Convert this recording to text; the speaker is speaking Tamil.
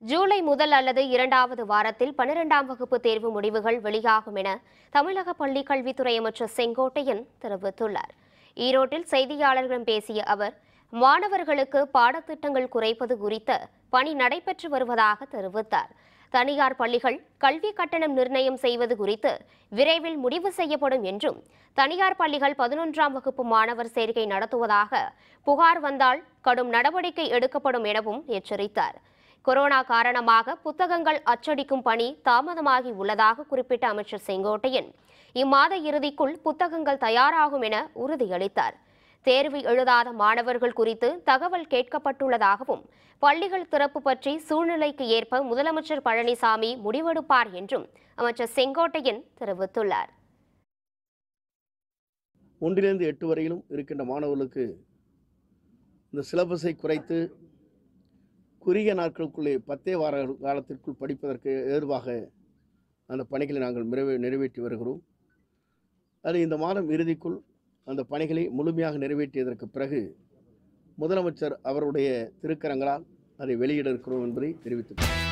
ஜூலை முதல் அல்லது இரண்டாவது வாரத்தில் பனிரெண்டாம் வகுப்பு தேர்வு முடிவுகள் வெளியாகும் என தமிழக பள்ளி கல்வித்துறை அமைச்சர் செங்கோட்டையன் தெரிவித்துள்ளார் ஈரோட்டில் செய்தியாளர்களிடம் பேசிய அவர் மாணவர்களுக்கு பாடத்திட்டங்கள் குறைப்பது குறித்த பணி நடைபெற்று வருவதாக தெரிவித்தார் தனியார் பள்ளிகள் கல்வி கட்டணம் நிர்ணயம் செய்வது குறித்து விரைவில் முடிவு செய்யப்படும் என்றும் தனியார் பள்ளிகள் பதினொன்றாம் வகுப்பு மாணவர் சேர்க்கை நடத்துவதாக புகார் வந்தால் கடும் நடவடிக்கை எடுக்கப்படும் எனவும் எச்சரித்தார் கொரோனா காரணமாக புத்தகங்கள் அச்சடிக்கும் பணி தாமதமாகி உள்ளதாக குறிப்பிட்ட அமைச்சர் செங்கோட்டையன் இம்மாத இறுதிக்குள் புத்தகங்கள் தயாராகும் என உறுதியளித்தார் தேர்வு எழுதாத மாணவர்கள் குறித்து தகவல் கேட்கப்பட்டுள்ளதாகவும் பள்ளிகள் திறப்பு பற்றி சூழ்நிலைக்கு ஏற்ப முதலமைச்சர் பழனிசாமி முடிவெடுப்பார் என்றும் அமைச்சர் செங்கோட்டையன் தெரிவித்துள்ளார் ஒன்றிலிருந்து எட்டு வரையிலும் இருக்கின்ற மாணவர்களுக்கு இந்த சிலபஸை குறைத்து குறுகிய நாட்களுக்குள்ளே பத்தே வார காலத்திற்குள் படிப்பதற்கு ஏதுவாக அந்த பணிகளை நாங்கள் நிறைவே நிறைவேற்றி வருகிறோம் அது இந்த மாதம் இறுதிக்குள் அந்த பணிகளை முழுமையாக நிறைவேற்றியதற்கு பிறகு முதலமைச்சர் அவருடைய திருக்கரங்களால் அதை வெளியிட இருக்கிறோம் என்பதை தெரிவித்துக் கொள்கிறேன்.